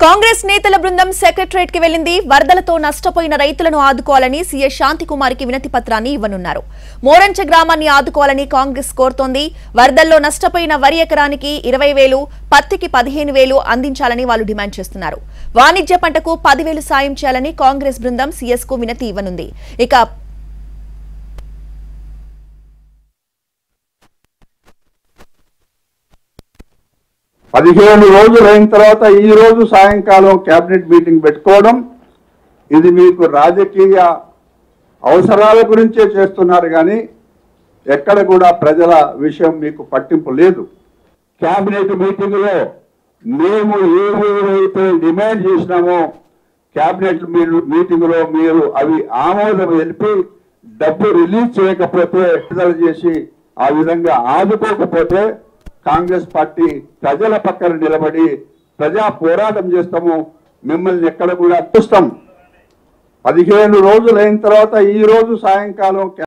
కాంగ్రెస్ నేతల బృందం సెక్రటరేట్ కి వెళ్లింది వరదలతో నష్టపోయిన రైతులను ఆదుకోవాలని సీఎస్ శాంతికుమారికి వినతి పత్రాన్ని ఇవ్వనున్నారు మోరంచ గ్రామాన్ని ఆదుకోవాలని కాంగ్రెస్ కోరుతోంది వరదల్లో నష్టపోయిన వరి ఎకరానికి ఇరవై వేలు పత్తికి పదిహేను వేలు అందించాలని వాళ్ళు డిమాండ్ చేస్తున్నారు వాణిజ్య పంటకు పదివేలు సాయం చేయాలని కాంగ్రెస్ బృందం సీఎస్ కు వినతి ఇవ్వనుంది ఇక పదిహేను రోజులు అయిన తర్వాత ఈ రోజు సాయంకాలం కేబినెట్ మీటింగ్ పెట్టుకోవడం ఇది మీకు రాజకీయ అవసరాల గురించే చేస్తున్నారు కానీ ఎక్కడ కూడా ప్రజల విషయం మీకు పట్టింపు లేదు కేబినెట్ మీటింగ్లో మేము ఏమైతే డిమాండ్ చేసినామో కేబినెట్ మీరు మీటింగ్లో మీరు అవి ఆమోదం తెలిపి డబ్బు రిలీజ్ చేయకపోతే విడుదల చేసి ఆ విధంగా ఆదుకోకపోతే కాంగ్రెస్ పార్టీ ప్రజల పక్కన నిలబడి ప్రజా పోరాటం చేస్తాము మిమ్మల్ని ఎక్కడ కూడా చూస్తాం పదిహేను రోజులు అయిన తర్వాత ఈ రోజు సాయంకాలం